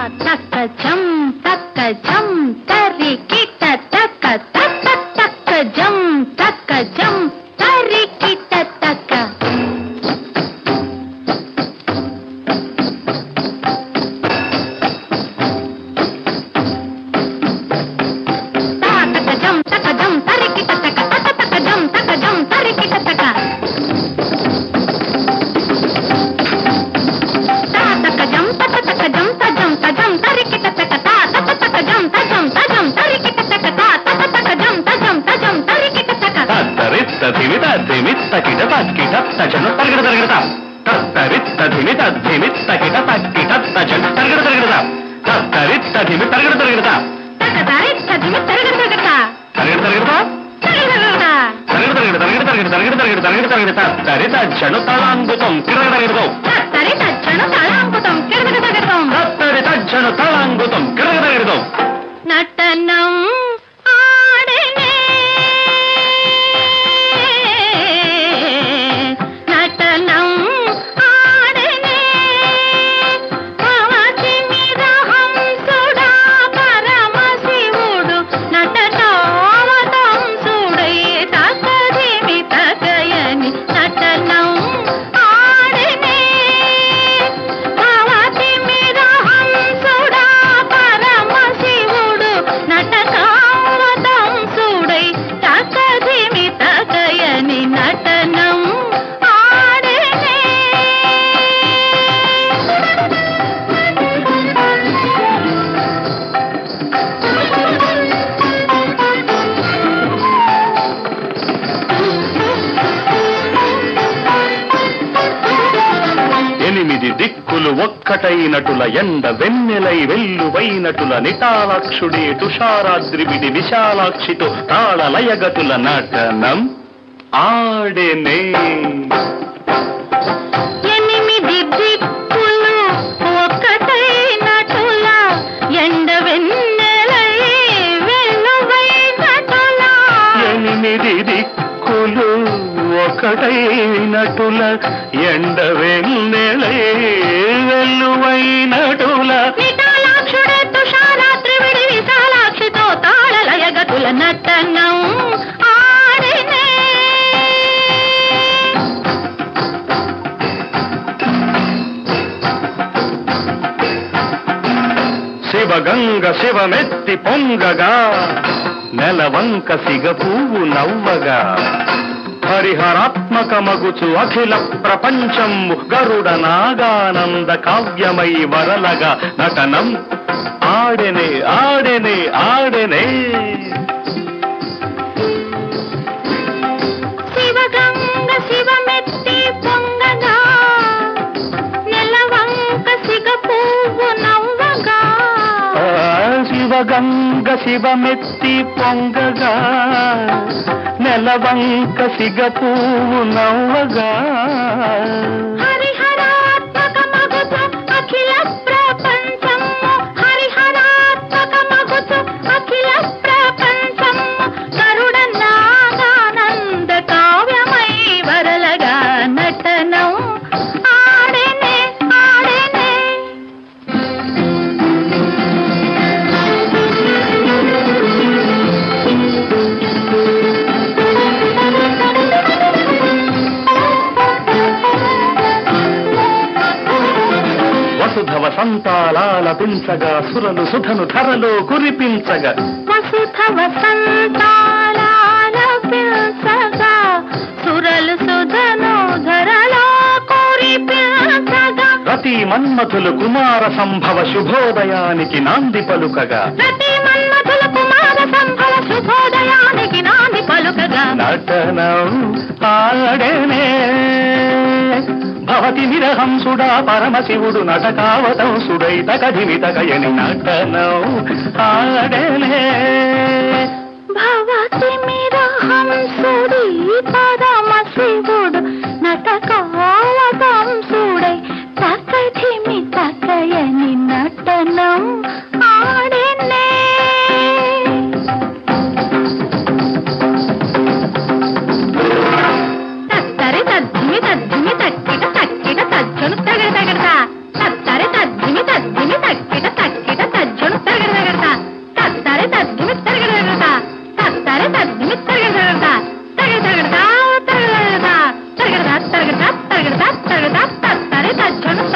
తక్క జం తక్క జం తరికిట తక్క తక్క తక్క జం తక్క జం తరికిట తక్క తా తక్క జం తక్క జం తరికిట తక్క తక్క తక్క జం తక్క జం తరికిట తక్క తా తక్క జం తక్క తక్క జం తజం తజం తరికిట తక్క తా తక్క తక్క జం తజం తజం తరికిట తక్క తా తక్క తక్క జం తజం తజం తరికిట తక్క తత్తరిత్త ధిమిత ధిమిత్త కిట తక్కిట తచన తరగడ తరగడత తత్తరిత్త ధిమిత ధిమిత్త కిట తక్కిట తచన తరగడ తరగడత తత్తరిత్త ధిమి తరగడ తరగడత తక్క తారి తదిమి తరగడ తరగడ తరగడ తరగడత తరగడ తరగడ తరగడ తరగడ తరగడ తరగడ తరగడ తరగడ తరగడ తరిత జను తలాంగుతం తిరగడ తరగడతో తరి తచ్చను తలాంకుతం కిరగడ తరగడం తత్తరిత జను తలాంగుతం తిరగడ తరగడతో నటనం ఆడనే నటనం ఆడనే పవతి నిరహంసుడా పరమశివుడు నటనావతం సుడై తకదిమి తకయని నటనం ఆడనే భవతి మిరహంసుడా పరమశివుడు నటనావతం సుడై తకదిమి తకయని నటనం ఆడనే ఎనిమిది దిక్కులు ఒక్కటైనటుల ఎండ వెన్నెలై వెల్లువైనటుల నిటాలాక్షుడే తుషారాద్రివిడి విశాలాక్షితో తాళ లయగతుల నటనం ఆడెనే ఎనిమిది దిక్కులు ఒక్కటైనటుల ఎండ వెన్నెలై వెల్లువైనటుల ఎనిమిది దిక్కులు ఒకటైనటుల ఎండ వెన్నెలై వెల్లువైనటుల విఠాలాక్షుడే తుషారాత్రి విడి విశాలాక్షితో తాళలయగతుల నటనం ఆడినే శివగంగ శివమెత్తి పొంగగా నెలవంక సిగ పువ్వు నవ్వగా హరిహరాత్మక మగుచు అఖిల ప్రపంచం గరుడ నాగానంద కావ్యమై వరలగా నటనం ఆడెనే ఆడెనే ఆడెనే శివగంగ శివమెత్తి పొంగగా నెలవంక సిగ పువ్వు నవ్వగా ఆ, శివగంగ శివమెత్తి పొంగగా నెలవంక సిగ పువ్వు నవ్వగా హరిహరాత్మక మగుచు అఖిల ప్రపంచము హరిహరాత్మక మగుచు అఖిల ప్రపంచము గరుడ నాగానంద కావ్యమై వరలగా నటనం ఆడెనే ఆడెనే వసుధవ సంతాలాల పించగా సురలు సుధను ధరలో కురిపించగా వసుధ వసంతాల పిల్సగా సురలు సుధను ధరలో కురిపించగా రతి మన్మథులు కుమార సంభవ శుభోదయానికి నాంది పలుకగా ప్రతి మన్మథుల కుమార సంభవ శుభోదయానికి నాంది పలుకగా నటనం ఆడనే భవతి నిరహంసుడా పరమశివుడు నటకావతంసుడై తకధిమి తకయని నటనం ఆడనే భవతి మిరహంసుడి పరమ శివుడు నటకావతంసుడై తకధిమి తకయని నటనం ఆడెనే తత్తరి తద్దిమి తద్దిమి తక్కిట తక్కిట తజ్జను తగడ తగడతా తత్తరి తద్దిమి తద్దిమి తక్కిట తక్కిట దిమి తరగడదా తరగడదా తరగడదా తరగడదా తరగడదా తరగడదా తరగడదా తత్తరి తజ్జను